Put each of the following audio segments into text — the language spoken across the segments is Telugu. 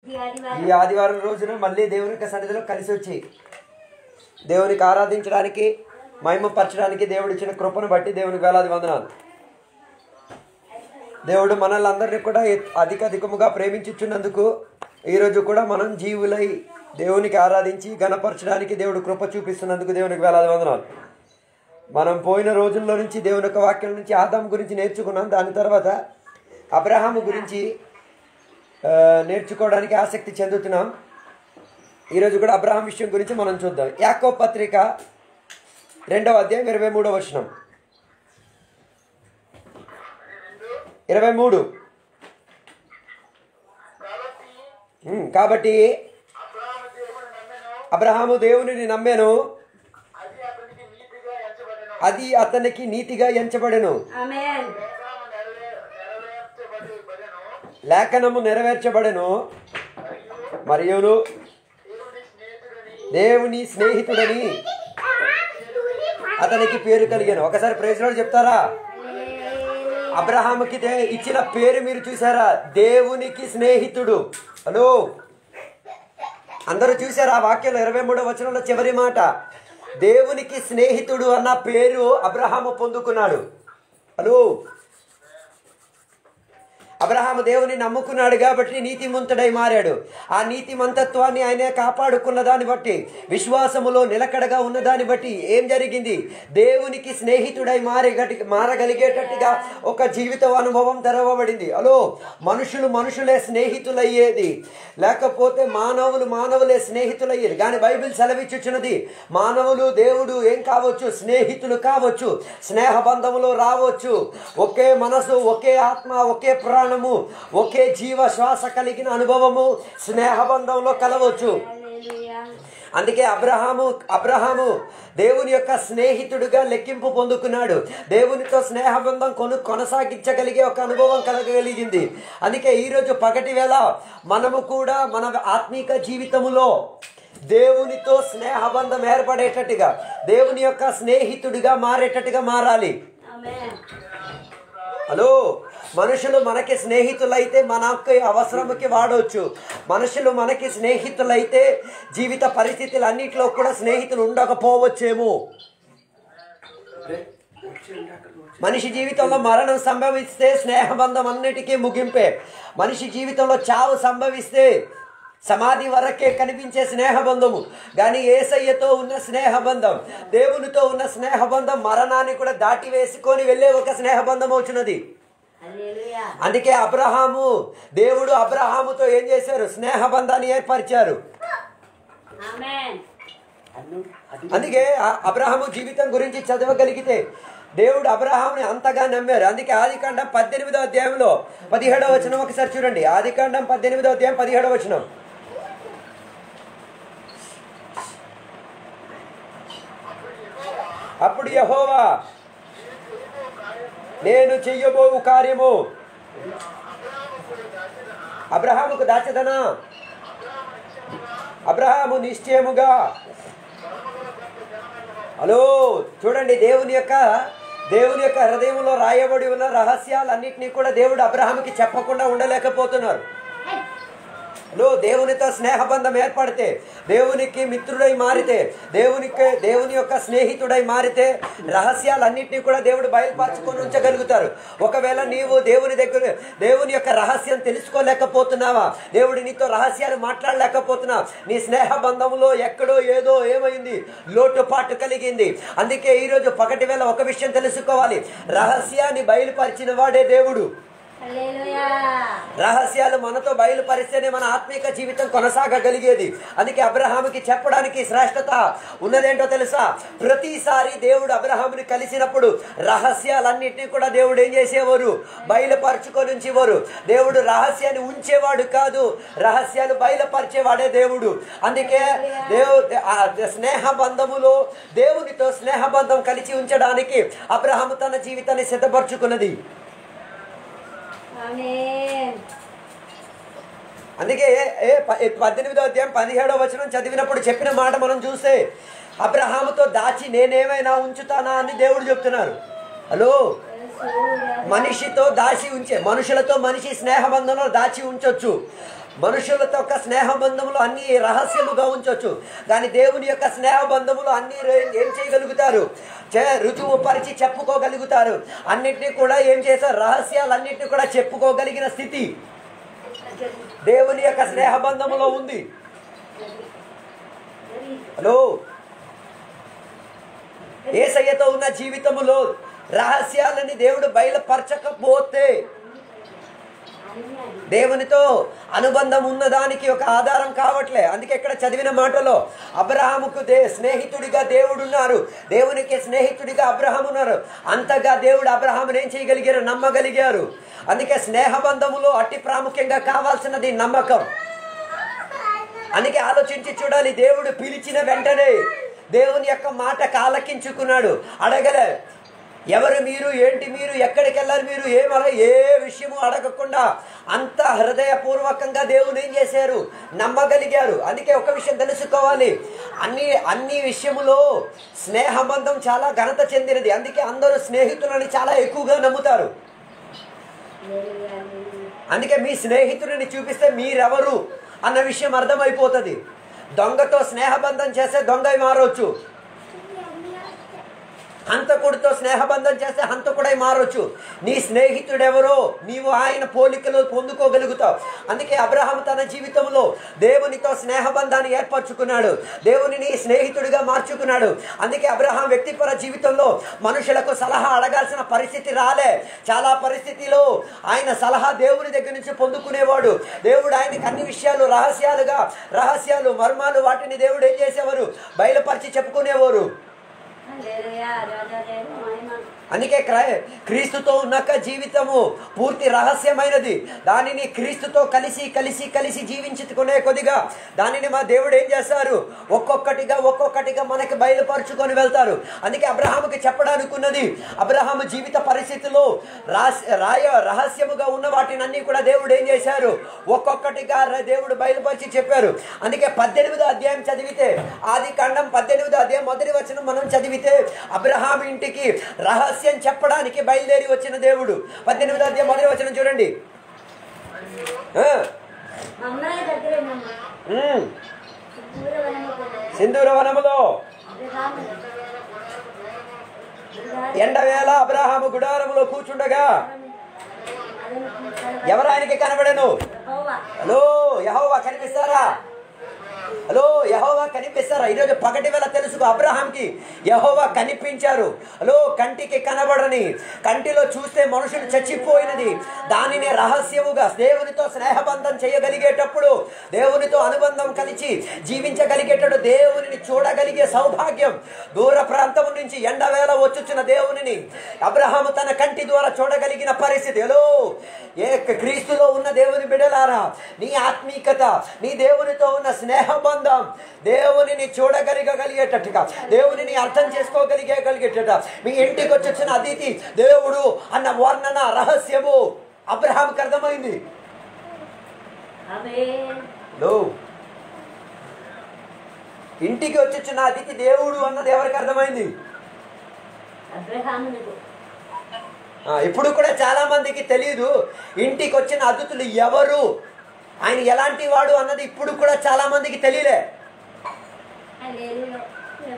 ఈ ఆదివారం ఈ ఆదివారం రోజున మళ్ళీ దేవుని యొక్క సన్నిధిలో కలిసి వచ్చి దేవునికి ఆరాధించడానికి మహిమపరచడానికి దేవుడు ఇచ్చిన కృపను బట్టి దేవునికి వేలాది వందనాలు దేవుడు మనల్ని అందరినీ కూడా ఎ- అధిక అధికముగా ప్రేమించుచున్నందుకు ఈరోజు కూడా మనం జీవులై దేవునికి ఆరాధించి గణపరచడానికి దేవుడు కృప చూపిస్తున్నందుకు దేవునికి వేలాది వందనాలు మనం పోయిన రోజుల్లో నుంచి దేవుని యొక్క వాక్యం నుంచి ఆదాం గురించి నేర్చుకున్నాం దాని తర్వాత అబ్రహాము గురించి ఆ, నేర్చుకోవడానికి ఆసక్తి చెందుతున్నాం ఈరోజు కూడా అబ్రహాం విషయం గురించి మనం చూద్దాం యాకో పత్రిక రెండవ అధ్యాయం ఇరవై మూడవ వచనం ఇరవై మూడు ఉమ్, కాబట్టి అబ్రహాము దేవునిని నమ్మాను అది అతనికి నీతిగా ఎంచబడెను ఆమేన్ లేఖనము నెరవేర్చబడెను మరియును దేవుని స్నేహితుడని అతనికి పేరు కలిగాను ఒకసారి ప్రైజ్లో చెప్తారా అబ్రహాముకి దే- ఇచ్చిన పేరు మీరు చూసారా దేవునికి స్నేహితుడు హలో అందరూ చూసారా ఆ వాక్యంలో ఇరవై మూడో వచనంలో చివరి మాట దేవునికి స్నేహితుడు అన్న పేరు అబ్రహాము పొందుకున్నాడు హలో అబ్రహాము దేవుని నమ్ముకున్నాడు కాబట్టి నీతిమంతుడై మారాడు ఆ నీతిమంతత్వాన్ని ఆయనే కాపాడుకున్న దాన్ని బట్టి విశ్వాసములో నిలకడగా ఉన్న దాన్ని బట్టి ఏం జరిగింది దేవునికి స్నేహితుడై మారి మారగలిగేటట్టుగా ఒక జీవిత అనుభవం తెరవబడింది హలో మనుషులు మనుషులే స్నేహితులయ్యేది లేకపోతే మానవులు మానవులే స్నేహితులయ్యేది కానీ బైబిల్ సెలవిచ్చుచున్నది మానవులు దేవుడు ఏం కావచ్చు స్నేహితులు కావచ్చు స్నేహ బంధములో రావచ్చు ఒకే మనసు ఒకే ఆత్మ ఒకే ప్రాణము ఒకే జీవ శ్వాస కలిగిన అనుభవము స్నేహబంధంలో కలవచ్చు హల్లెలూయా అందుకే అబ్రహాము అబ్రహాము దేవుని యొక్క స్నేహితుడిగా లెక్కింపు పొందుకున్నాడు దేవునితో స్నేహబంధం కొను కొనసాగించగలిగే ఒక అనుభవం కలగగలిగింది అందుకే ఈరోజు పగటి వేళ మనము కూడా మన ఆత్మీక జీవితములో దేవునితో స్నేహబంధం ఏర్పడేటట్టుగా దేవుని యొక్క స్నేహితుడిగా మారేటట్టుగా మారాలి ఆమేన్ హలో మనుషులు మనకి స్నేహితులైతే మనకి అవసరముకి వాడవచ్చు మనుషులు మనకి స్నేహితులైతే జీవిత పరిస్థితులన్నింటిలో కూడా స్నేహితులు ఉండకపోవచ్చేమో మనిషి జీవితంలో మరణం సంభవిస్తే స్నేహబంధం అన్నిటికీ ముగింపే మనిషి జీవితంలో చావు సంభవిస్తే సమాధి వరకే కనిపించే స్నేహబంధము కానీ ఏసయ్యతో ఉన్న స్నేహబంధం దేవునితో ఉన్న స్నేహబంధం మరణాన్ని కూడా దాటి వేసుకొని వెళ్ళే ఒక స్నేహబంధం అవుతున్నది హల్లెలూయా అందుకే అబ్రహాము దేవుడు అబ్రహాముతో ఏం చేశారు స్నేహబంధాన్ని ఏర్పరిచారు ఆమేన్ అందుకే ఆ- అబ్రహాము జీవితం గురించి చదవగలిగితే దేవుడు అబ్రహాముని అంతగా నమ్మారు అందుకే ఆదికాండం పద్దెనిమిదో అధ్యాయంలో పదిహేడవ వచనం ఒకసారి చూడండి ఆదికాండం పద్దెనిమిదో అధ్యాయం పదిహేడవ వచనం అప్పుడు యహోవా నేను చెయ్యబోవు కార్యము అబ్రహాముకు దాచదనా అబ్రహాము నిశ్చయముగా హలో చూడండి దేవుని యొక్క దేవుని యొక్క హృదయంలో రాయబడి ఉన్న రహస్యాలన్నింటినీ కూడా దేవుడు అబ్రహాముకి చెప్పకుండా ఉండలేకపోతున్నారు హలో దేవునితో స్నేహబంధం ఏర్పడితే దేవునికి మిత్రుడై మారితే దేవునికి దేవుని యొక్క స్నేహితుడై మారితే రహస్యాలన్నింటినీ కూడా దేవుడు బయలుపరచుకొని ఉంచగలుగుతారు ఒకవేళ నీవు దేవుని దగ్గర దేవుని యొక్క రహస్యం తెలుసుకోలేకపోతున్నావా దేవుడు నీతో రహస్యాలు మాట్లాడలేకపోతున్నావు నీ స్నేహ బంధంలో ఎక్కడో ఏదో ఏమైంది లోటుపాటు కలిగింది అందుకే ఈరోజు పగటి వేళ ఒక విషయం తెలుసుకోవాలి రహస్యాన్ని బయలుపరిచిన వాడే దేవుడు హల్లెలూయా రహస్యాలు మనతో బయలుపరిస్తేనే మన ఆత్మీక జీవితం కొనసాగగలిగేది అందుకే అబ్రహాముకి చెప్పడానికి శ్రేష్టత ఉన్నదేంటో తెలుసా ప్రతిసారి దేవుడు అబ్రహాముని కలిసినప్పుడు రహస్యాలన్నింటినీ కూడా దేవుడు ఏం చేసేవారు బయలుపరచుకొని ఉంచేవారు దేవుడు రహస్యాన్ని ఉంచేవాడు కాదు రహస్యాలు బయలుపరిచేవాడే దేవుడు అందుకే దేవు ఆ స్నేహ బంధములో దేవునితో స్నేహ బంధం కలిసి ఉంచడానికి అబ్రహాము తన జీవితాన్ని సిద్ధపరచుకున్నది ఆమేన్ అందుకే ఏ ప- ఏ పద్దెనిమిదో అధ్యాయం పదిహేడో వచనం చదివినప్పుడు చెప్పిన మాట మనం చూస్తే అబ్రహాముతో దాచి నేనేమైనా ఉంచుతానా అని దేవుడు చెప్తున్నారు హలో మనిషితో దాచి ఉంచే మనుషులతో మనిషి స్నేహబంధంలో దాచి ఉంచొచ్చు మనుషులతో యొక్క స్నేహ బంధములు అన్ని రహస్యముగా ఉంచవచ్చు కానీ దేవుని యొక్క స్నేహ బంధములు అన్ని రే- ఏం చేయగలుగుతారు చే- రుజువు పరిచి చెప్పుకోగలుగుతారు అన్నిటినీ కూడా ఏం చేశారు రహస్యాలన్నిటిని కూడా చెప్పుకోగలిగిన స్థితి దేవుని యొక్క స్నేహ బంధములో ఉంది హలో ఏసయ్యతో ఉన్న జీవితములో రహస్యాలని దేవుడు బయలుపరచకపోతే దేవునితో అనుబంధం ఉన్నదానికి ఒక ఆధారం కావట్లే అందుకే ఇక్కడ చదివిన మాటలో అబ్రహాముకు దే స్నేహితుడిగా దేవుడు ఉన్నారు దేవునికి స్నేహితుడిగా అబ్రహాం ఉన్నారు అంతగా దేవుడు అబ్రహామును ఏం చేయగలిగారు నమ్మగలిగారు అందుకే స్నేహబంధములో అట్టి ప్రాముఖ్యంగా కావాల్సినది నమ్మకం అందుకే ఆలోచించి చూడాలి దేవుడు పిలిచిన వెంటనే దేవుని యొక్క మాట కాలకించుకున్నాడు అడగలే ఎవరు మీరు ఏంటి మీరు ఎక్కడికి వెళ్ళారు మీరు ఏమల ఏ విషయము అడగకుండా అంత హృదయపూర్వకంగా దేవుని ఏం చేశారు నమ్మగలిగారు అందుకే ఒక విషయం తెలుసుకోవాలి అన్ని అన్ని విషయములో స్నేహబంధం చాలా ఘనత చెందినది అందుకే అందరూ స్నేహితులని చాలా ఎక్కువగా నమ్ముతారు అందుకే మీ స్నేహితుడిని చూపిస్తే మీరెవరు అన్న విషయం అర్థమైపోతుంది దొంగతో స్నేహబంధం చేస్తే దొంగ మారవచ్చు హంతకుడితో స్నేహబంధం చేస్తే హంతకుడై మారొచ్చు నీ స్నేహితుడెవరో నీవు ఆయన పోలికలు పొందుకోగలుగుతావు అందుకే అబ్రహాం తన జీవితంలో దేవునితో స్నేహబంధాన్ని ఏర్పరచుకున్నాడు దేవునిని స్నేహితుడిగా మార్చుకున్నాడు అందుకే అబ్రహాం వ్యక్తిపర జీవితంలో మనుషులకు సలహా అడగాల్సిన పరిస్థితి రాలే చాలా పరిస్థితిలో ఆయన సలహా దేవుని దగ్గర నుంచి పొందుకునేవాడు దేవుడు ఆయనకి అన్ని విషయాలు రహస్యాలుగా రహస్యాలు మర్మాలు వాటిని దేవుడు ఏం చేసేవారు బయలుపరిచి చెప్పుకునేవారు హల్లెలూయా రాజాదేవ మహిమ అందుకే క్రై క్రీస్తుతో ఉన్నక జీవితము పూర్తి రహస్యమైనది దానిని క్రీస్తుతో కలిసి కలిసి కలిసి జీవించుకునే కొద్దిగా దానిని మా దేవుడు ఏం చేస్తారు ఒక్కొక్కటిగా ఒక్కొక్కటిగా మనకి బయలుపరుచుకొని వెళ్తారు అందుకే అబ్రహాముకి చెప్పడానుకున్నది అబ్రహాము జీవిత పరిస్థితిలో రాస్ రాయ రహస్యముగా ఉన్న వాటిని అన్ని కూడా దేవుడు ఏం చేశారు ఒక్కొక్కటిగా ర- దేవుడు బయలుపరిచి చెప్పారు అందుకే పద్దెనిమిదో అధ్యాయం చదివితే ఆది కాండం పద్దెనిమిదో అధ్యాయం మొదటి వచనం మనం చదివితే అబ్రహాం ఇంటికి రహస్యం చెప్పడానికి బయలుదేరి వచ్చిన దేవుడు పద్దెనిమిదో అధ్యాయం మొదటి వచనం చూడండి ఆ, మమ్మల్ని దగ్గరేనమ్మా ఉమ్, దూరవనము సింధూర వనములో ఎండవేళ అబ్రహాము గుడారములో కూర్చుండగా ఎవరు ఆయనకి కనబడను హలో యహోవా కనిపిస్తారా హలో యహోవా కనిపిస్తారా ఈరోజు పగటి వేళ తెలుసుకో అబ్రహాంకి యహోవా కనిపించారు హలో కంటికి కనబడని కంటిలో చూస్తే మనుషులు చచ్చిపోయినది దానిని రహస్యముగా దేవునితో స్నేహబంధం చేయగలిగేటప్పుడు దేవునితో అనుబంధం కలిసి జీవించగలిగేటప్పుడు దేవునిని చూడగలిగే సౌభాగ్యం దూర ప్రాంతం నుంచి ఎండవేళ వచ్చుచున్న దేవునిని అబ్రహాము తన కంటి ద్వారా చూడగలిగిన పరిస్థితి హలో ఏ క్రీస్తులో ఉన్న దేవుని బిడలారా నీ ఆత్మీకత నీ దేవునితో ఉన్న స్నేహబంధం దేవునిని చూడగలిగగలిగేటట్టుగా దేవునిని అర్థం చేసుకోగలిగేగలిగేటట్టు మీ ఇంటికి వచ్చి వచ్చిన అతిథి దేవుడు అన్న వర్ణన రహస్యము అబ్రహాంకి అర్థమైంది ఆమేన్ లో ఇంటికి వచ్చి వచ్చిన అతిథి దేవుడు అన్నది ఎవరికి అర్థమైంది అబ్రహామునకు ఆ, ఇప్పుడు కూడా చాలా మందికి తెలియదు ఇంటికి వచ్చిన అతిథులు ఎవరు ఆయన ఎలాంటి వాడు అన్నది ఇప్పుడు కూడా చాలా మందికి తెలియలే హల్లెలూయా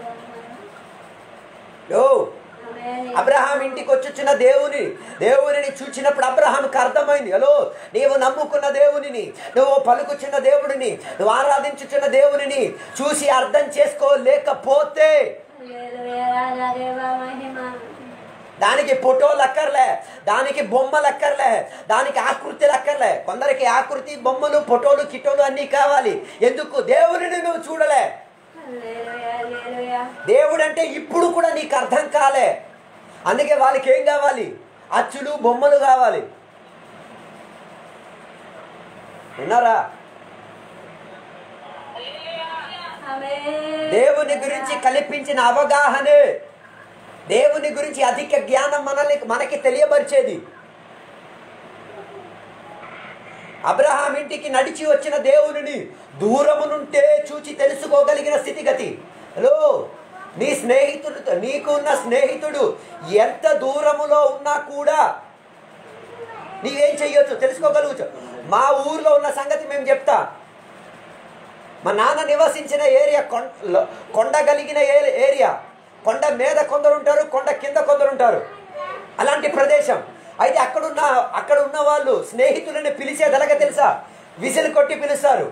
యో ఆమేన్ అబ్రహాం ఇంటికి వచ్చిన దేవుని దేవునిని చూచినప్పుడు అబ్రహాంకి అర్థమైంది హలో నీవు నమ్ముకున్న దేవునిని నువ్వు పలుకుచున్న దేవుడిని నువ్వు ఆరాధించుచున్న దేవునిని చూసి అర్థం చేసుకోలేకపోతే హల్లెలూయా రాజాదేవ మహిమ దానికి ఫోటోలు అక్కర్లే దానికి బొమ్మలు అక్కర్లే దానికి ఆకృతిలు అక్కర్లే కొందరికి ఆకృతి బొమ్మలు ఫోటోలు కిటోలు అన్నీ కావాలి ఎందుకు దేవునిని నువ్వు చూడలే హల్లెలూయా హల్లెలూయా దేవుడు అంటే ఇప్పుడు కూడా నీకు అర్థం కాలే అందుకే వాళ్ళకి ఏం కావాలి అచ్చులు బొమ్మలు కావాలి ఉన్నారా ఆమేన్ దేవుని గురించి కల్పించిన అవగాహనే దేవుని గురించి అధిక జ్ఞానం మనల్ని మనకి తెలియపరిచేది అబ్రహాం ఇంటికి నడిచి వచ్చిన దేవునిని దూరము నుంటే చూచి తెలుసుకోగలిగిన స్థితిగతి హలో నీ స్నేహితుడితో నీకున్న స్నేహితుడు ఎంత దూరములో ఉన్నా కూడా నీవేం చెయ్యొచ్చు తెలుసుకోగలుగుతావు మా ఊర్లో ఉన్న సంగతి మేము చెప్తా మా నాన్న నివసించిన ఏరియా కొండ కొండ కలిగిన ఏ- ఏరియా కొండ మీద కొందరు ఉంటారు కొండ కింద కొందరు ఉంటారు అలాంటి ప్రదేశం అయితే అక్కడున్న అక్కడ ఉన్న వాళ్ళు స్నేహితులని పిలిచేది ఎలాగ తెలుసా విసిల్ కొట్టి పిలుస్తారు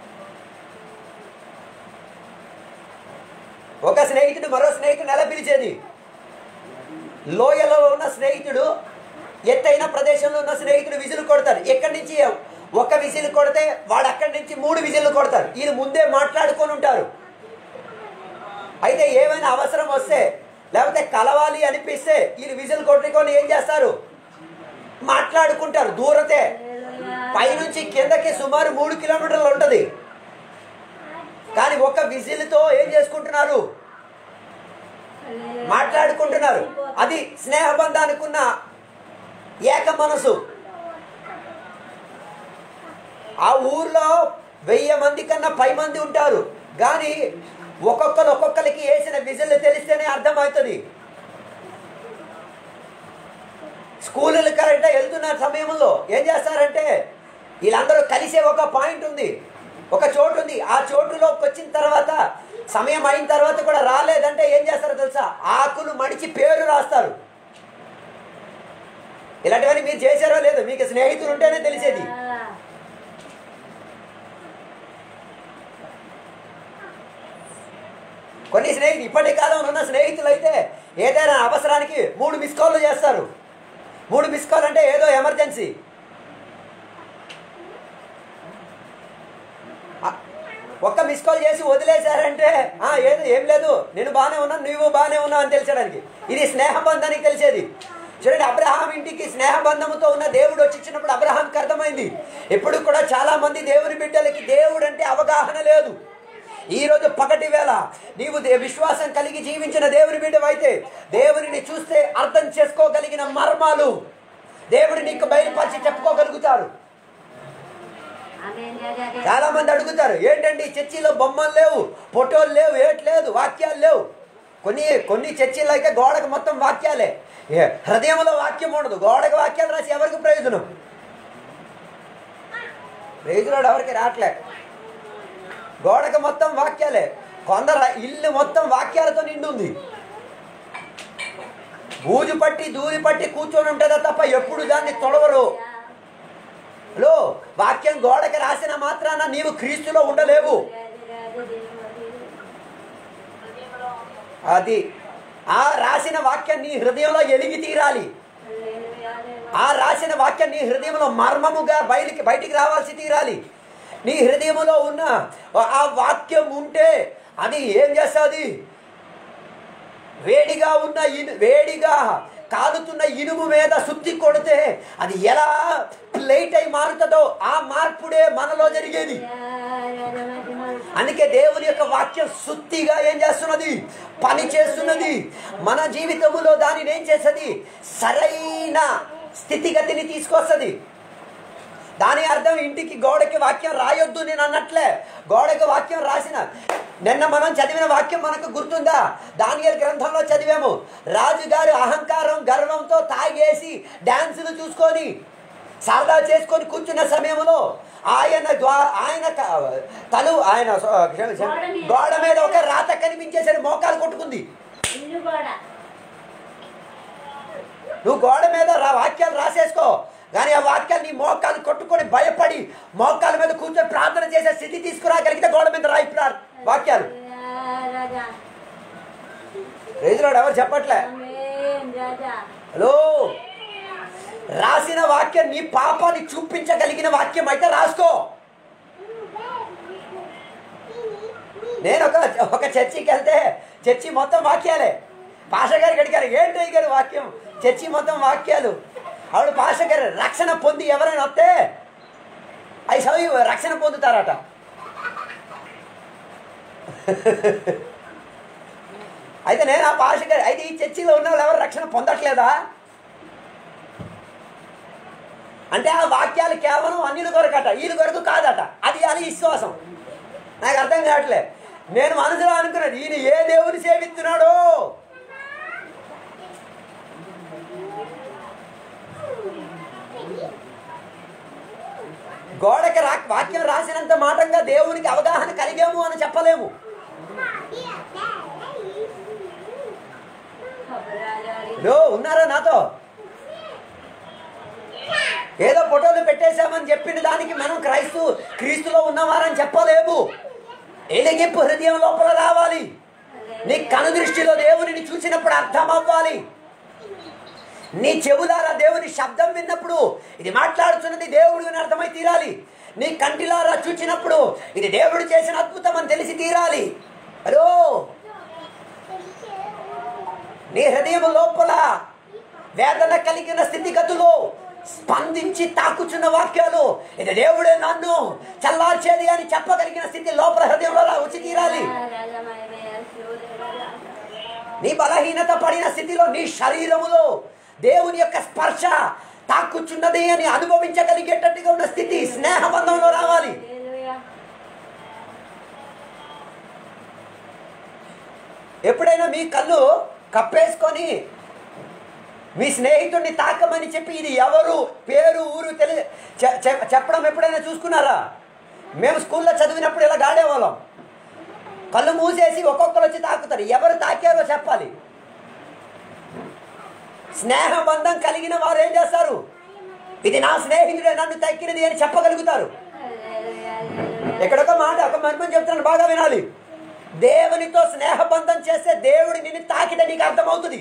ఒక స్నేహితుడు మరో స్నేహితుడు ఎలా పిలిచేది లోయలో ఉన్న స్నేహితుడు ఎత్తైన ప్రదేశంలో ఉన్న స్నేహితుడు విజిల్ కొడతారు ఎక్కడి నుంచి ఒక విజిల్ కొడితే వాడు అక్కడి నుంచి మూడు విజిల్లు కొడతారు వీళ్ళు ముందే మాట్లాడుకొని ఉంటారు అయితే ఏమైనా అవసరం వస్తే లేకపోతే కలవాలి అనిపిస్తే వీళ్ళు విజిల్ కొట్టుకొని ఏం చేస్తారు మాట్లాడుకుంటారు దూరతే పైనుంచి కిందకి సుమారు మూడు కిలోమీటర్లు ఉంటుంది కానీ ఒక విజిల్తో ఏం చేసుకుంటున్నారు మాట్లాడుకుంటున్నారు అది స్నేహబంధానికి ఉన్న ఏక మనసు ఆ ఊర్లో వెయ్యి మంది కన్నా పై మంది ఉంటారు కానీ ఒక్కొక్కరు ఒక్కొక్కరికి వేసిన విజిల్ తెలిస్తేనే అర్థమవుతుంది స్కూళ్ళకి కరెక్ట్గా వెళ్తున్న సమయంలో ఏం చేస్తారంటే వీళ్ళందరూ కలిసే ఒక పాయింట్ ఉంది ఒక చోటు ఉంది ఆ చోటులోకి వచ్చిన తర్వాత సమయం అయిన తర్వాత కూడా రాలేదంటే ఏం చేస్తారో తెలుసా ఆకులు మడిచి పేరు రాస్తారు ఇలాంటివన్నీ మీరు చేశారో లేదో మీకు స్నేహితులు ఉంటేనే తెలిసేది కొన్ని స్నేహితులు ఇప్పటి కాలంలో ఉన్న స్నేహితులు అయితే ఏదైనా అవసరానికి మూడు మిస్ కాల్లు చేస్తారు మూడు మిస్ కాల్ అంటే ఏదో ఎమర్జెన్సీ ఆ, ఒక్క మిస్ కాల్ చేసి వదిలేశారంటే "ఆ, ఏది ఏం లేదు నేను బాగానే ఉన్నాను నువ్వు బాగానే ఉన్నావు అని తెలిసడానికి ఇది స్నేహబంధానికి తెలిసేది చూడండి అబ్రహాం ఇంటికి స్నేహబంధముతో ఉన్న దేవుడు వచ్చి ఇచ్చినప్పుడు అబ్రహాంకి అర్థమైంది ఎప్పుడు కూడా చాలా మంది దేవుని బిడ్డలకి దేవుడు అంటే అవగాహన లేదు ఈ రోజు పగటి వేళ నీవు దే- విశ్వాసం కలిగి జీవించిన దేవుని బిడ్డవైతే దేవునిని చూస్తే అర్థం చేసుకోగలిగిన మర్మాలు దేవుడు నీకు బయలుపరిచి చెప్పుకోగలుగుతారు చాలా మంది అడుగుతారు ఏంటండి చర్చిలో బొమ్మలు లేవు ఫోటోలు లేవు ఏట్ లేదు వాక్యాలు లేవు కొన్ని కొన్ని చర్చిలో అయితే గోడకు మొత్తం వాక్యాలే ఏ, హృదయంలో వాక్యం ఉండదు గోడకు వాక్యాలు రాసి ఎవరికి ప్రయోజనం ప్రయోజనాడు ఎవరికి రావట్లే గోడకు మొత్తం వాక్యాలే కొందరు ఇల్లు మొత్తం వాక్యాలతో నిండి ఉంది బూజు పట్టి దూరి పట్టి కూర్చొని ఉంటుందా తప్ప ఎప్పుడు దాన్ని తొడవరు హలో వాక్యం గోడకి రాసిన మాత్రాన నీవు క్రీస్తులో ఉండలేవు అది ఆ రాసిన వాక్యం నీ హృదయంలో ఎలిగి తీరాలి ఆ రాసిన వాక్యం నీ హృదయంలో మర్మముగా బయటికి బయటికి రావాల్సి తీరాలి నీ హృదయంలో ఉన్న ఆ వాక్యం ఉంటే అది ఏం చేస్తుంది వేడిగా ఉన్న ఇను వేడిగా కాలుతున్న ఇనుము మీద సుత్తి కొడితే అది ఎలా ప్లేట్ అయి మారుతుందో ఆ మార్పుడే మనలో జరిగేది అందుకే దేవుని యొక్క వాక్యం సుత్తిగా ఏం చేస్తున్నది పని చేస్తున్నది మన జీవితంలో దానిని ఏం చేస్తుంది సరైన స్థితిగతిని తీసుకొస్తుంది దాని అర్థం ఇంటికి గోడకి వాక్యం రాయొద్దు నేను అన్నట్లే గోడకి వాక్యం రాసిన నిన్న మనం చదివిన వాక్యం మనకు గుర్తుందా దానియల్ గ్రంథంలో చదివాము రాజుగారు అహంకారం గర్వంతో తాగేసి డాన్సులు చూసుకొని సరదా చేసుకొని కూర్చున్న సమయంలో ఆయన ద్వా ఆయన క- తలు ఆయన స- క్షమ- క్షమ- గోడ మీద ఒక రాత కనిపించేసరి మోకాలు కొట్టుకుంది ఇల్లు కూడా నువ్వు గోడ మీద రా వాక్యాలు రాసేసుకో కానీ ఆ వాక్యాలు నీ మోకాలు కొట్టుకొని భయపడి మోకాల మీద కూర్చొని ప్రార్థన చేసే స్థితి తీసుకురాగలిగితే గోడ మీద రాయి ప్రా- వాక్యాలు రాజా రైతులాడు ఎవరు చెప్పట్లే ఆమేన్ రాజా హలో రాసిన వాక్యం నీ పాపాన్ని చూపించగలిగిన వాక్యం అయితే రాసుకో నేను ఒక ఒక చర్చికి వెళ్తే చర్చి మొత్తం వాక్యాలే పాష గారికి అడిగారు ఏంటి గారు వాక్యం చర్చి మొత్తం వాక్యాలు ఆవిడ పాష గారు రక్షణ పొంది ఎవరైనా వస్తే అవి చదివి రక్షణ పొందుతారట అయితే నేను ఆ పాష గారు అయితే ఈ చర్చిలో ఉన్న వాళ్ళు ఎవరు రక్షణ పొందట్లేదా అంటే ఆ వాక్యాలు కేవలం అన్నిల కొరకట వీళ్ళ కొరకు కాదట అది అది విశ్వాసం నాకు అర్థం కావట్లే నేను మనసులో అనుకున్నాను ఈయన ఏ దేవుని సేవిస్తున్నాడో గోడకి రా వాక్యం రాసినంత మాటంగా దేవునికి అవగాహన కలిగాము అని చెప్పలేము లో ఉన్నారా నాతో ఏదో ఫోటోలు పెట్టేశామని చెప్పిన దానికి మనం క్రైస్తు క్రీస్తులో ఉన్నవారని చెప్పలేము ఎలిగింపు హృదయం లోపల రావాలి నీ కనుదృష్టిలో దేవునిని చూసినప్పుడు అర్థం అవ్వాలి నీ చెవులారా దేవుని శబ్దం విన్నప్పుడు ఇది మాట్లాడుతున్నది దేవుడు అని అర్థమై తీరాలి నీ కంటిలారా చూచినప్పుడు ఇది దేవుడు చేసిన అద్భుతం అని తెలిసి తీరాలి హలో నీ హృదయం లోపల వేదన కలిగిన స్థితిగతులు స్పందించి తాకుచున్న వాక్యాలు ఇది దేవుడే నన్ను చల్లార్చేది అని చెప్పగలిగిన స్థితి లోపల హృదయంలో రా- వచ్చి తీరాలి నీ బలహీనత పడిన స్థితిలో నీ శరీరములో దేవుని యొక్క స్పర్శ తాకుచున్నది అని అనుభవించగలిగేటట్టుగా ఉన్న స్థితి స్నేహబంధంలో రావాలి ఎప్పుడైనా మీ కళ్ళు కప్పేసుకొని మీ స్నేహితుడిని తాకమని చెప్పి ఇది ఎవరు పేరు ఊరు తెలి చె- చె- చెప్పడం ఎప్పుడైనా చూసుకున్నారా మేము స్కూల్లో చదివినప్పుడు ఇలా గాడేవాళ్ళం కళ్ళు మూసేసి ఒక్కొక్కరు వచ్చి తాకుతారు ఎవరు తాకారో చెప్పాలి స్నేహ బంధం కలిగిన వారు ఏం చేస్తారు ఇది నా స్నేహితుడే నన్ను తక్కినది అని చెప్పగలుగుతారు ఎక్కడొక మాట ఒక మర్మం చెప్తున్నాను బాగా వినాలి దేవునితో స్నేహబంధం చేస్తే దేవుడు నిన్ను తాకితే నీకు అర్థమవుతుంది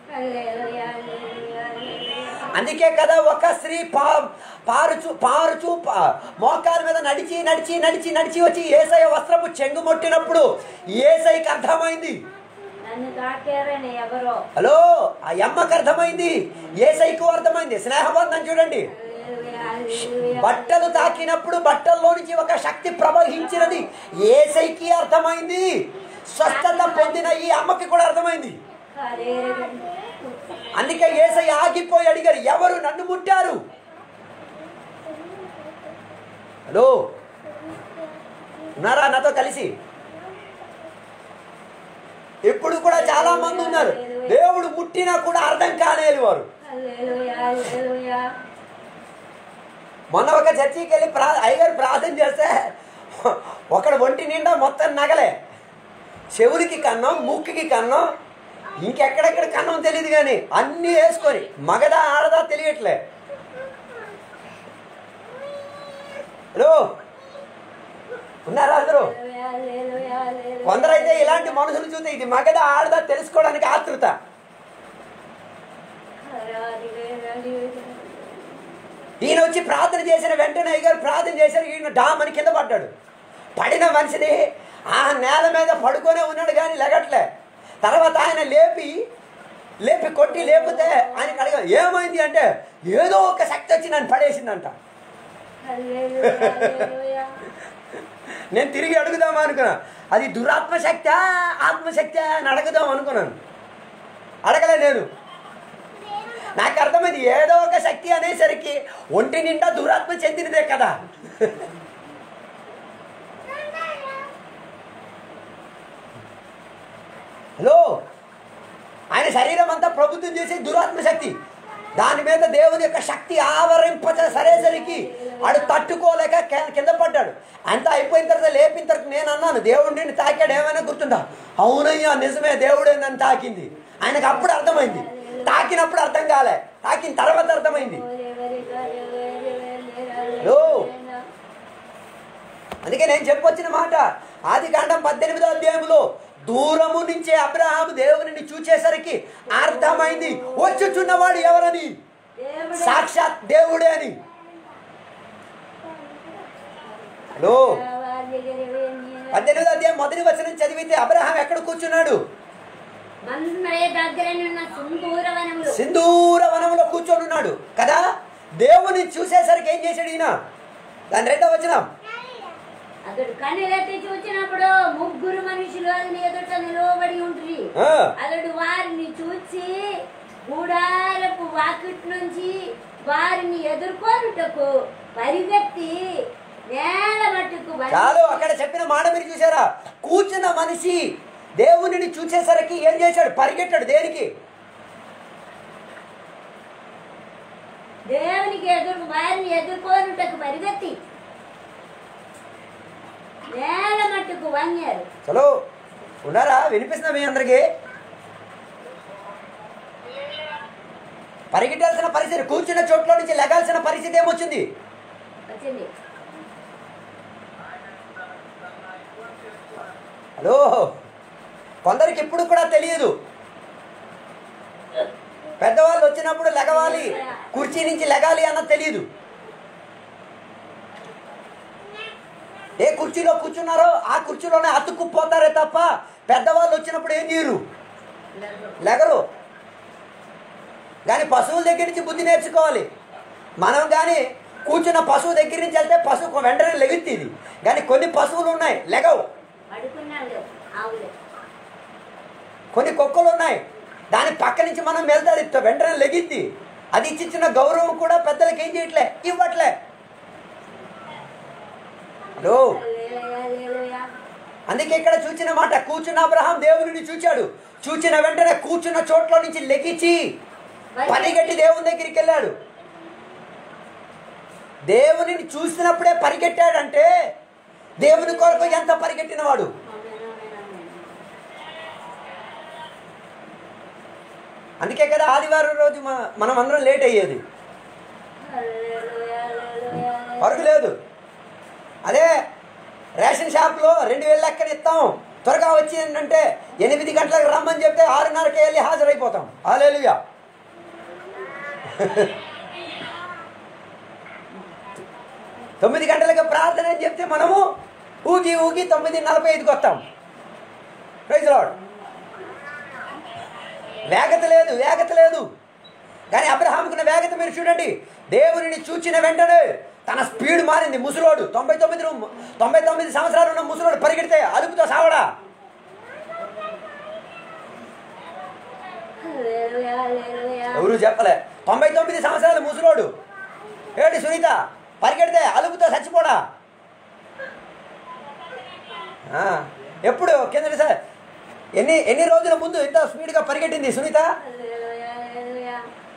అందుకే కదా ఒక స్త్రీ పా పారుచు పారుచు పా- మోకాల మీద నడిచి నడిచి నడిచి నడిచి వచ్చి ఏసఐ వస్త్రపు చెంగు మొట్టినప్పుడు ఏసైకి అర్థమైంది నన్ను తాకారని ఎవరో హలో ఆ అమ్మకి అర్థమైంది ఏసైకు అర్థమైంది స్నేహబంధం చూడండి బట్టలు తాకినప్పుడు బట్టల్లో నుంచి ఒక శక్తి ప్రవహించినది ఏసైకి అర్థమైంది స్వస్థత పొందిన ఈ అమ్మకి కూడా అర్థమైంది అందుకే ఏసై ఆగిపోయి అడిగారు ఎవరు నన్ను ముట్టారు హలో ఉన్నారా నాతో కలిసి ఇప్పుడు కూడా చాలా మంది ఉన్నారు దేవుడు ముట్టినా కూడా అర్థం కాలేదు వారు మొన్న ఒక చర్చికి వెళ్ళి ప్రా అయ్యగారు ప్రార్థన చేస్తే ఒకడు ఒంటి నిండా మొత్తం నగలే చెవులకి కన్నం ముక్కుకి కన్నం ఇంకెక్కడెక్కడ కన్నం తెలియదు కానీ అన్నీ వేసుకొని మగదా ఆడదా తెలియట్లే హలో ఉన్నారా అందరూ కొందరైతే ఇలాంటి మనుషులు చూస్తే ఇది మగదా ఆడదా తెలుసుకోవడానికి ఆతృత ఈయన వచ్చి ప్రార్థన చేసిన వెంటనే అయ్యగారు ప్రార్థన చేశారు ఈయన డామ్ అని కింద పడ్డాడు పడిన మనిషిని ఆ నేల మీద పడుకొనే ఉన్నాడు కానీ లెగట్లే తర్వాత ఆయన లేపి లేపి కొట్టి లేపితే ఆయనకి అడగ ఏమైంది అంటే ఏదో ఒక శక్తి వచ్చి నన్ను పడేసిందంట నేను తిరిగి అడుగుదామా అనుకున్నా అది దురాత్మ శక్తా ఆత్మశక్తి అని అడుగుదాం అనుకున్నాను అడగలే నేను నాకు అర్థమైంది ఏదో ఒక శక్తి అనేసరికి ఒంటి నిండా దురాత్మ చెందినదే కదా హలో ఆయన శరీరం అంతా ప్రభుత్వం చేసే దురాత్మ శక్తి దాని మీద దేవుని యొక్క శక్తి ఆవరింప సరేసరికి ఆడు తట్టుకోలేక కే- కింద పడ్డాడు అంతా అయిపోయిన తర్వాత లేపిన తర్వాత నేను అన్నాను దేవుడు నిన్ను తాకాడు ఏమైనా గుర్తుందా అవునయ్యా నిజమే దేవుడే నన్ను తాకింది ఆయనకు అప్పుడు అర్థమైంది తాకినప్పుడు అర్థం కాలే తాకిన తర్వాత అర్థమైంది లో. అందుకే నేను చెప్పొచ్చిన మాట ఆది కాండం పద్దెనిమిదో అధ్యాయంలో దూరము నుంచే అబ్రహాము దేవుని చూచేసరికి అర్థమైంది వచ్చుచున్నవాడు ఎవరని సాక్షాత్ దేవుడే అని హలో పద్దెనిమిదో అధ్యాయం మొదటి వచనం చదివితే అబ్రహాం ఎక్కడ కూర్చున్నాడు మందయ దగ్గరనున్న సుందూర వనములు సింధూర వనంలో కూర్చొని ఉన్నాడు కదా దేవుని చూసేసరికి ఏం చేశాడు ఈయన దాని రెండో వచనం అతడు కన్నులెత్తి చూచినప్పుడు ముగ్గురు మనుషులు అతని ఎదుట నిలవబడి ఉంటుంది ఆ, అతడు వారిని చూచి గూడారపు వాకిట్ నుంచి వారిని ఎదుర్కొనుటకు పరిగెత్తి నేల మట్టుకు వంగి- చాలు అక్కడ చెప్పిన మాట మీరు చూసారా కూర్చున్న మనిషి దేవునిని చూసేసరికి ఏం చేశాడు పరిగెట్టాడు దేనికి దేవునికి ఎదురు వారిని ఎదుర్కొనుటకు పరిగెత్తి నేల మట్టుకు వంగారు చలో ఉన్నారా వినిపిస్తుందా మీ అందరికి పరిగెట్టాల్సిన పరిస్థితి కూర్చున్న చోట్ల నుంచి లెగాల్సిన పరిస్థితి ఏమొచ్చింది వచ్చింది హలో కొందరికి ఇప్పుడు కూడా తెలియదు పెద్దవాళ్ళు వచ్చినప్పుడు లెగవాలి కుర్చీ నుంచి లెగాలి అన్నది తెలియదు ఏ కుర్చీలో కూర్చున్నారో ఆ కుర్చీలోనే అతుక్కుపోతారే తప్ప పెద్దవాళ్ళు వచ్చినప్పుడు ఏం చేయరు లెగరు కానీ పశువుల దగ్గర నుంచి బుద్ధి నేర్చుకోవాలి మనం కానీ కూర్చున్న పశువు దగ్గర నుంచి వెళ్తే పశువు వెంటనే లెగుద్ది ఇది కానీ కొన్ని పశువులు ఉన్నాయి లెగవు పడుకున్నాడు ఆవులే కొన్ని కుక్కలు ఉన్నాయి దాని పక్క నుంచి మనం వెళ్తాది వెంటనే లెగిద్ది అది ఇచ్చిచ్చిన గౌరవం కూడా పెద్దలకి ఏం చేయట్లే ఇవ్వట్లే హలో హల్లెలూయా, హల్లెలూయా. అందుకే ఇక్కడ చూచిన మాట కూర్చున్న అబ్రహాం దేవుడిని చూచాడు చూచిన వెంటనే కూర్చున్న చోట్ల నుంచి లెగిచి పరిగెట్టి దేవుని దగ్గరికి వెళ్ళాడు దేవునిని చూసినప్పుడే పరిగెట్టాడంటే దేవుని కొరకు ఎంత పరిగెట్టినవాడు ఆమేన్, ఆమేన్, ఆమేన్. అందుకే కదా ఆదివారం రోజు మ- మనం అందరం లేట్ అయ్యేది హల్లెలూయా, హల్లెలూయా, హల్లెలూయా. వరకు లేదు అదే రేషన్ షాప్లో రెండు వేలు లెక్కన ఇస్తాం త్వరగా వచ్చి ఏంటంటే ఎనిమిది గంటలకు రమ్మని చెప్తే ఆరున్నరకి వెళ్ళి హాజరైపోతాం హాలేలుయా తొమ్మిది గంటలకు ప్రార్థన అని చెప్తే మనము ఊగి ఊగి తొమ్మిది నలభై ఐదుకి వస్తాం ప్రైజ్ లాడ్ వేగత లేదు వేగత లేదు కానీ అబ్రహాంకున్న వేగత మీరు చూడండి దేవునిని చూచిన వెంటనే తన స్పీడ్ మారింది ముసలోడు తొంభై తొమ్మిది రు- తొంభై తొమ్మిది సంవత్సరాలు ఉన్న ముసలోడు పరిగెడితే అదుపుతో సావడా హల్లెలూయా, హల్లెలూయా. ఎవరు చెప్పలే తొంభై తొమ్మిది సంవత్సరాల ముసలోడు ఏడి సునీత పరిగెడితే అలుపుతో చచ్చిపోడా ఆ, ఎప్పుడు కింద సార్ ఎన్ని ఎన్ని రోజుల ముందు ఇంత స్పీడ్గా పరిగెట్టింది సునీత హల్లెలూయా, హల్లెలూయా.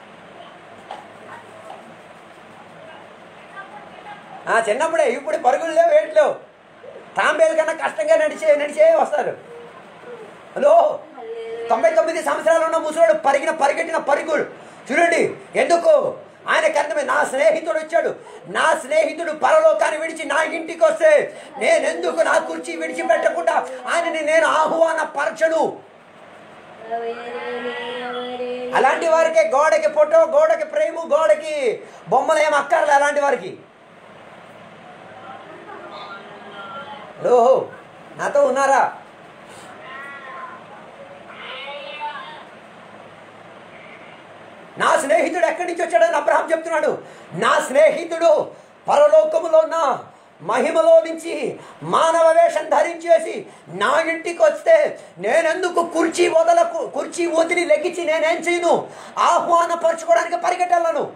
ఆ, చిన్నప్పుడే ఇప్పుడు పరుగులు లేవు ఏంటి లేవు తాంబేలు కన్నా కష్టంగా నడిచే నడిచే వస్తారు హలో హల్లెలూయా. తొంభై తొమ్మిది సంవత్సరాలు ఉన్న ముసలోడు పరిగిన పరిగెట్టిన పరుగులు చూడండి ఎందుకు ఆయనకి అర్థమే నా స్నేహితుడు వచ్చాడు నా స్నేహితుడు పరలోకాన్ని విడిచి నా ఇంటికి వస్తే నేనెందుకు నా కుర్చీ విడిచిపెట్టకుండా ఆయనని నేను ఆహ్వాన పరచను అలాంటి వారికే గోడకి ఫోటో గోడకి ప్రేమ గోడకి బొమ్మలు ఏం అక్కర్లే అలాంటి వారికి హలో నాతో ఉన్నారా నా స్నేహితుడు ఎక్కడి నుంచి వచ్చాడని అబ్రహాం చెప్తున్నాడు నా స్నేహితుడు పరలోకములో ఉన్న మహిమలో నుంచి మానవ వేషం ధరించేసి నా ఇంటికి వస్తే నేనెందుకు కుర్చీ వదలకు కుర్చీ వదిలి లెగ్గించి నేనేం చేయను ఆహ్వానపరచుకోవడానికి పరిగెట్టాలను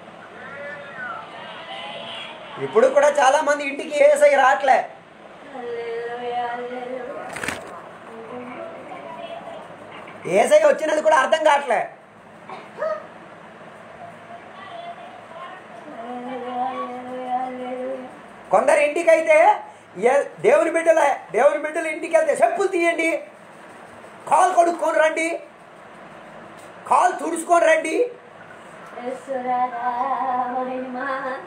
ఇప్పుడు కూడా చాలా మంది ఇంటికి ఏసై రావట్లే హల్లెలూయా, హల్లెలూయా. ఏసై వచ్చినది కూడా అర్థం కావట్లే హల్లెలూయా, హల్లెలూయా, హల్లెలూయా. కొందరు ఇంటికి అయితే ఏ- దేవుని బిడ్డల దేవుని బిడ్డలు ఇంటికి వెళ్తే చెప్పులు తీయండి కాలు కొడుక్కొని రండి కాలు తుడుచుకొని రండి యేసురాజా, మహిమ.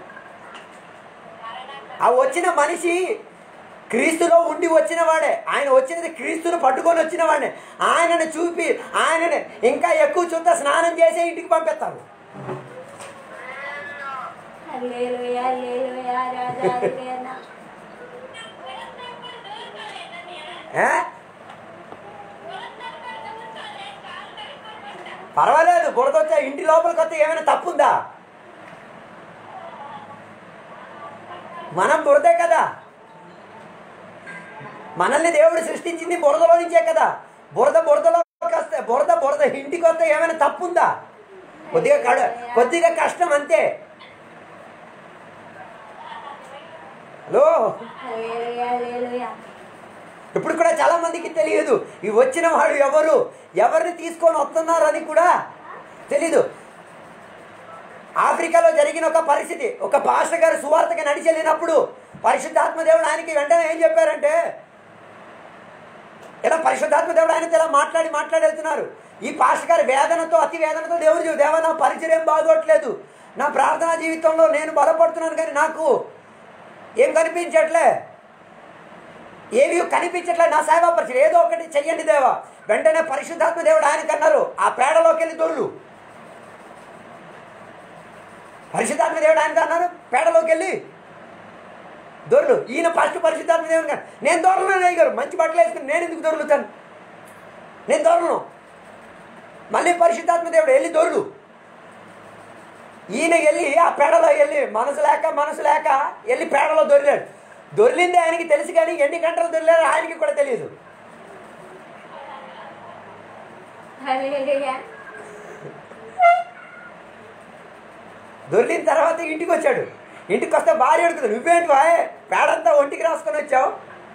ఆ వచ్చిన మనిషి క్రీస్తులో ఉండి వచ్చిన వాడే ఆయన వచ్చినది క్రీస్తును పట్టుకొని వచ్చిన వాడే ఆయనను చూపి ఆయనని ఇంకా ఎక్కువ చూస్తే స్నానం చేసే ఇంటికి పంపిస్తారు హల్లెలూయా, హల్లెలూయా, రాజా, హల్లెలూయా. ఏ? పర్వాలేదు బురదొచ్చా ఇంటి లోపలికి వస్తే ఏమైనా తప్పుందా మనం బురదే కదా మనల్ని దేవుడు సృష్టించింది బురదలో నుంచే కదా బురద బురదలోకి వస్తే బురద బురద ఇంటికి వస్తే ఏమైనా తప్పుందా కొద్దిగా కడ కొద్దిగా కష్టం అంతే హలో హల్లెలూయా, హల్లెలూయా. ఇప్పుడు కూడా చాలా మందికి తెలియదు ఈ వచ్చిన వాడు ఎవరు ఎవరిని తీసుకొని వస్తున్నారని కూడా తెలీదు ఆఫ్రికాలో జరిగిన ఒక పరిస్థితి ఒక పాస్టర్ గారు సువార్తకి నడిచి వెళ్ళినప్పుడు పరిశుద్ధాత్మ దేవుడు ఆయనకి వెంటనే ఏం చెప్పారంటే ఇలా పరిశుద్ధాత్మ దేవుడు ఆయనతో ఇలా మాట్లాడి మాట్లాడి వెళ్తున్నారు ఈ పాస్టర్ గారి వేదనతో అతి వేదనతో దేవుడు చెప్పు, దేవా నా పరిచయం బాగోట్లేదు నా ప్రార్థనా జీవితంలో నేను బలపడుతున్నాను కానీ నాకు ఏం కనిపించట్లే ఏవి కనిపించట్లే నా సేవా పరిచయం ఏదో ఒకటి చెయ్యండి దేవా వెంటనే పరిశుద్ధాత్మ దేవుడు ఆయనకి అన్నారు ఆ పేడలోకి వెళ్ళి దొర్లు పరిశుద్ధాత్మ దేవుడు ఆయనకి అన్నారు పేడలోకి వెళ్ళి దొరలు ఈయన ఫస్ట్ పరిశుద్ధాత్మ దేవుడు గారు నేను దొరలను అయ్యారు మంచి బట్టలు వేసుకుని నేను ఎందుకు దొరుకుతాను నేను దొరలను మళ్ళీ పరిశుద్ధాత్మ దేవుడు వెళ్ళి దొరలు ఈయన వెళ్ళి ఆ పేడలో వెళ్ళి మనసు లేక మనసు లేక వెళ్ళి పేడలో దొరిలాడు దొరిలింది ఆయనకి తెలుసు కానీ ఎన్ని గంటలు దొరిలారో ఆయనకి కూడా తెలియదు హల్లెలూయా దొరికిన తర్వాత ఇంటికి వచ్చాడు ఇంటికి వస్తే భార్య అడుగుతుంది నువ్వేంటి వాయ్ పేడంతా ఒంటికి రాసుకొని వచ్చావు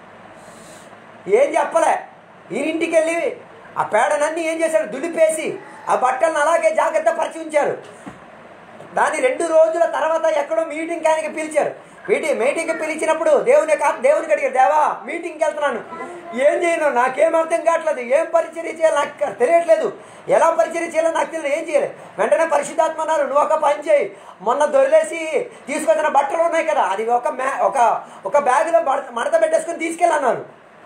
ఏం చెప్పలే ఈ ఇంటికి వెళ్ళి ఆ పేడనన్నీ ఏం చేశాడు దులిపేసి ఆ బట్టలను అలాగే జాగ్రత్త పరిచి ఉంచారు దాని రెండు రోజుల తర్వాత ఎక్కడో మీటింగ్ ఆయనకి పిలిచారు మీటింగ్ మీటింగ్కి పిలిచినప్పుడు దేవుని కా- దేవునికి అడిగారు దేవా మీటింగ్కి వెళ్తున్నాను ఏం చేయను నాకేం అర్థం కావట్లేదు ఏం పరిచర్య చేయాలి నాకు తెలియట్లేదు ఎలా పరిచర్య చేయాలో నాకు తెలియదు ఏం చేయాలి వెంటనే పరిశుద్ధాత్మ అన్నారు నువ్వు ఒక పని చేయి మొన్న దొరిలేసి తీసుకొచ్చిన బట్టలు ఉన్నాయి కదా అది ఒక మ్యా ఒక ఒక బ్యాగులో మడత మడత పెట్టేసుకొని తీసుకెళ్ళన్నారు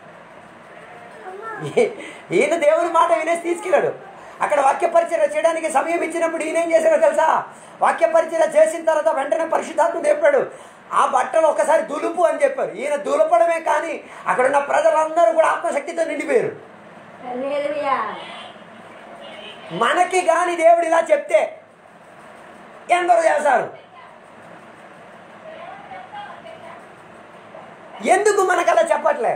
ఈ- ఈయన దేవుని మాట వినేసి తీసుకెళ్ళాడు అక్కడ వాక్య పరిచయ చేయడానికి సమయం ఇచ్చినప్పుడు ఈయన ఏం చేశాడో తెలుసా వాక్య పరిచయ చేసిన తర్వాత వెంటనే పరిశుద్ధాత్మ చెప్పాడు ఆ బట్టలు ఒకసారి దులుపు అని చెప్పారు ఈయన దులపడమే కానీ అక్కడ ఉన్న ప్రజలందరూ కూడా ఆత్మశక్తితో నిండిపోయారు హల్లెలూయా మనకి గాని దేవుడు ఇలా చెప్తే ఎందరో చేస్తారు ఎందుకు మనకు అలా చెప్పట్లే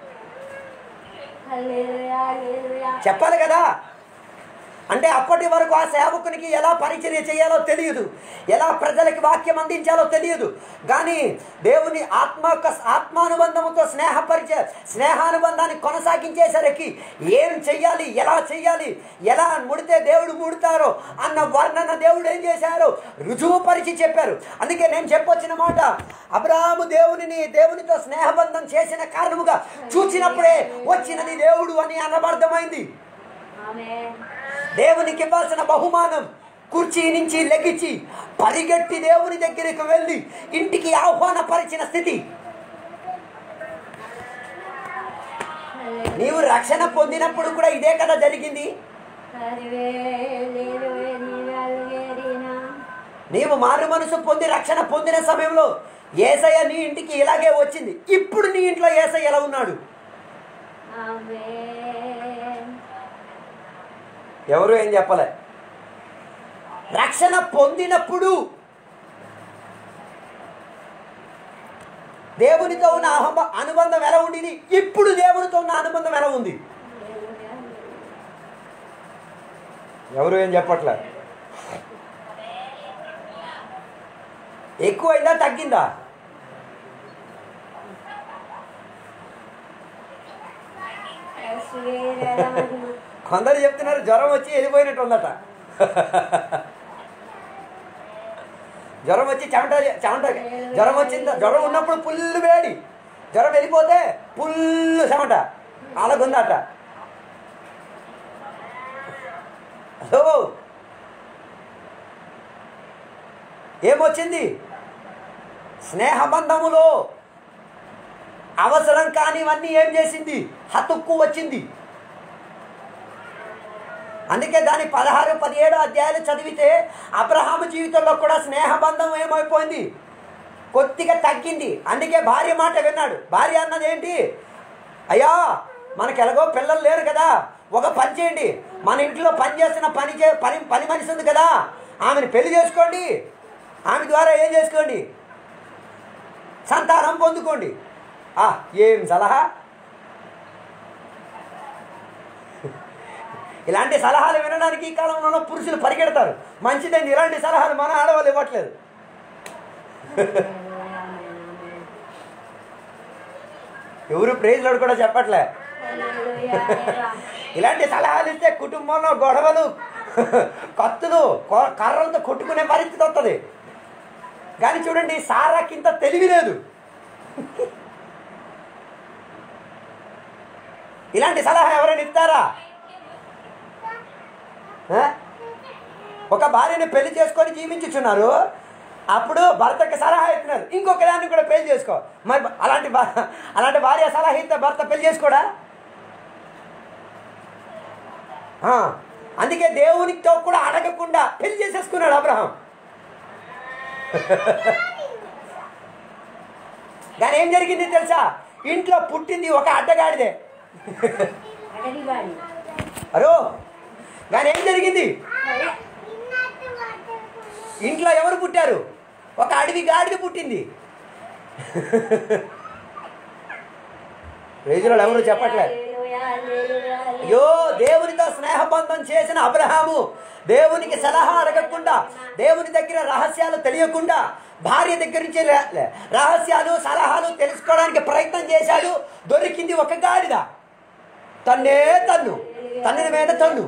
హల్లెలూయా హల్లెలూయా చెప్పాలి కదా అంటే అప్పటి వరకు ఆ సేవకునికి ఎలా పరిచర్య చేయాలో తెలియదు ఎలా ప్రజలకి వాక్యం అందించాలో తెలియదు కానీ దేవుని ఆత్మ ఆత్మానుబంధముతో స్నేహ పరిచయ స్నేహానుబంధాన్ని కొనసాగించేసరికి ఏం చెయ్యాలి ఎలా చెయ్యాలి ఎలా ముడితే దేవుడు ముడతారో అన్న వర్ణన దేవుడు ఏం చేశారు రుజువుపరిచి చెప్పారు అందుకే నేను చెప్పొచ్చిన మాట అబ్రాహాము దేవునిని దేవునితో స్నేహబంధం చేసిన కారణముగా చూచినప్పుడే వచ్చినది దేవుడు అని అనబర్థమైంది ఆమేన్ దేవునికి ఇవ్వాల్సిన బహుమానం కుర్చీ నుంచి లెగిచి పరిగెట్టి దేవుని దగ్గరికి వెళ్ళి ఇంటికి ఆహ్వానపరిచిన స్థితి నీవు రక్షణ పొందినప్పుడు కూడా ఇదే కదా జరిగింది హల్లెలూయా నీవల్గేరినా నీవు మారు మనసు పొంది రక్షణ పొందిన సమయంలో ఏసయ్య నీ ఇంటికి ఇలాగే వచ్చింది ఇప్పుడు నీ ఇంట్లో ఏసయ్య ఎలా ఉన్నాడు ఆమేన్ ఎవరు ఏం చెప్పలే రక్షణ పొందినప్పుడు దేవునితో ఉన్న అహం- అనుబంధం ఎలా ఉండేది ఇప్పుడు దేవునితో ఉన్న అనుబంధం ఎలా ఉంది ఎవరు ఏం చెప్పట్లే ఎక్కువైందా తగ్గిందా కొందరు చెప్తున్నారు జ్వరం వచ్చి వెళ్ళిపోయినట్టు ఉందట జ్వరం వచ్చి చెమట చెమట జ్వరం వచ్చిందా జ్వరం ఉన్నప్పుడు పుల్లు వేడి జ్వరం వెళ్ళిపోతే పుల్లు చెమట అలాగుందట హలో ఏమొచ్చింది స్నేహబంధములో అవసరం కానివన్నీ ఏం చేసింది హతుక్కు వచ్చింది అందుకే దాని పదహారు పదిహేడు అధ్యాయాలు చదివితే అబ్రహాము జీవితంలో కూడా స్నేహబంధం ఏమైపోయింది కొద్దిగా తగ్గింది అందుకే భార్య మాట విన్నాడు భార్య అన్నది ఏంటి అయ్యా మనకి ఎలాగో పిల్లలు లేరు కదా ఒక పని చేయండి మన ఇంట్లో పని చేస్తున్న పని చే పని పని మనిషి ఉంది కదా ఆమెను పెళ్లి చేసుకోండి ఆమె ద్వారా ఏం చేసుకోండి సంతానం పొందుకోండి ఆ ఏం సలహా ఇలాంటి సలహాలు వినడానికి ఈ కాలంలో పురుషులు పరిగెడతారు మంచిదండి ఇలాంటి సలహాలు మన ఆడవాళ్ళు ఇవ్వట్లేదు ఎవరు ప్రేజ్లోడు కూడా చెప్పట్లే ఇలాంటి సలహాలు ఇస్తే కుటుంబంలో గొడవలు కత్తులు కొ- కర్రలతో కొట్టుకునే పరిస్థితి వస్తుంది కానీ చూడండి సారాకింత తెలివి లేదు ఇలాంటి సలహా ఎవరైనా ఇస్తారా ఆ? ఒక భార్యని పెళ్లి చేసుకొని జీవించుచున్నారు అప్పుడు భర్తకి సలహా ఇస్తున్నారు ఇంకొక దాన్ని కూడా పెళ్లి చేసుకో మరి అలాంటి భా- అలాంటి భార్య సలహా ఇస్తే భర్త పెళ్లి చేసుకోడా ఆ, అందుకే దేవునితో కూడా అడగకుండా పెళ్లి చేసేసుకున్నాడు అబ్రహం కానీ ఏం జరిగింది తెలుసా ఇంట్లో పుట్టింది ఒక అడ్డగాడిదే అడవిగాడి అరో కానీ ఏం జరిగింది అదే. ఇంట్లో ఎవరు పుట్టారు ఒక అడవి గాడిద పుట్టింది రేజులో ఎవరు చెప్పట్లేదు హల్లెలూయా, హల్లెలూయా, హల్లెలూయా. అయ్యో దేవునితో స్నేహబంధం చేసిన అబ్రహాము దేవునికి సలహా అడగకుండా దేవుని దగ్గర రహస్యాలు తెలియకుండా భార్య దగ్గర నుంచి ర- ర- రహస్యాలు సలహాలు తెలుసుకోవడానికి ప్రయత్నం చేశాడు దొరికింది ఒక గాడిద తన్నే తన్ను తన్నిన మీద తన్ను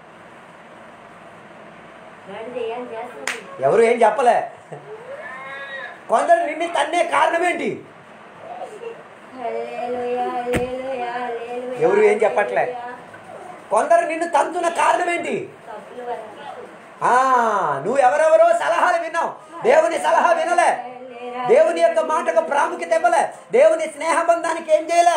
గాడిద ఏం చేస్తుంది? ఎవరు ఏం చెప్పలే కొందరు నిన్ను తన్నే కారణం ఏంటి హల్లెలూయా, హల్లెలూయా, హల్లెలూయా, ఎవరు ఏం చెప్పట్లే. హల్లెలూయా. కొందరు నిన్ను తంతున్న కారణం ఏంటి తప్పులు వల్ల. ఆ నువ్వు ఎవరెవరో సలహాలు విన్నావు దేవుని సలహా వినలే దేవుని యొక్క మాటకు ప్రాముఖ్యత ఇవ్వలే దేవుని స్నేహబంధానికి ఏం చేయలే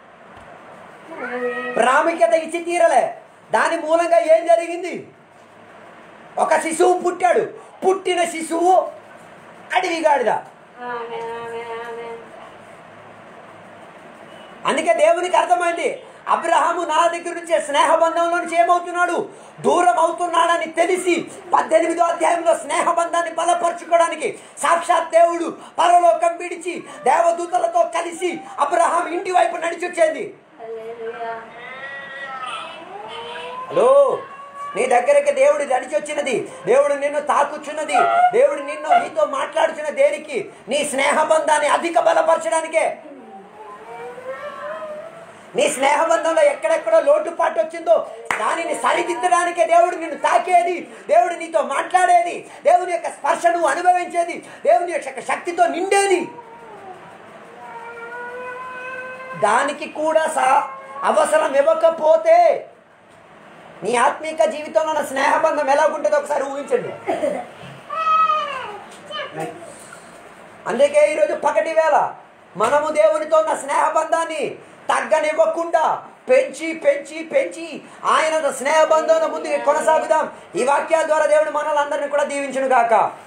ప్రాముఖ్యత ఇచ్చి తీరలే దాని మూలంగా ఏం జరిగింది ఒక శిశువు పుట్టాడు పుట్టిన శిశువు అడవిగాడిద ఆమేన్, ఆమేన్, ఆమేన్. అందుకే దేవునికి అర్థమైంది అబ్రహాము నా దగ్గర నుంచే స్నేహబంధంలో నుంచి ఏమవుతున్నాడు దూరం అవుతున్నాడని తెలిసి పద్దెనిమిదో అధ్యాయంలో స్నేహబంధాన్ని బలపరచుకోవడానికి సాక్షాత్ దేవుడు పరలోకం విడిచి దేవదూతలతో కలిసి అబ్రహాం ఇంటి వైపు నడిచొచ్చేది హల్లెలూయా. హలో నీ దగ్గరికి దేవుడు నడిచొచ్చినది దేవుడు నిన్ను తాకుచున్నది దేవుడు నిన్ను నీతో మాట్లాడుచున్న దేనికి నీ స్నేహబంధాన్ని అధిక బలపరచడానికే నీ స్నేహబంధంలో ఎక్కడెక్కడో లోటుపాటు వచ్చిందో దానిని సరిదిద్దడానికే దేవుడు నిన్ను తాకేది దేవుడు నీతో మాట్లాడేది దేవుని యొక్క స్పర్శను అనుభవించేది దేవుని యొక్క శక్తితో నిండేది దానికి కూడా సా అవసరం ఇవ్వకపోతే నీ ఆత్మీక జీవితంలో ఉన్న స్నేహబంధం ఎలా ఉంటుందో ఒకసారి ఊహించండి అందుకే ఈరోజు పగటి వేళ మనము దేవునితో ఉన్న స్నేహబంధాన్ని తగ్గనివ్వకుండా పెంచి పెంచి పెంచి ఆయన స్నేహబంధంలో ముందుకు కొనసాగుదాం ఈ వాక్యాల ద్వారా దేవుడు మనల్ని అందరినీ కూడా దీవించును గాక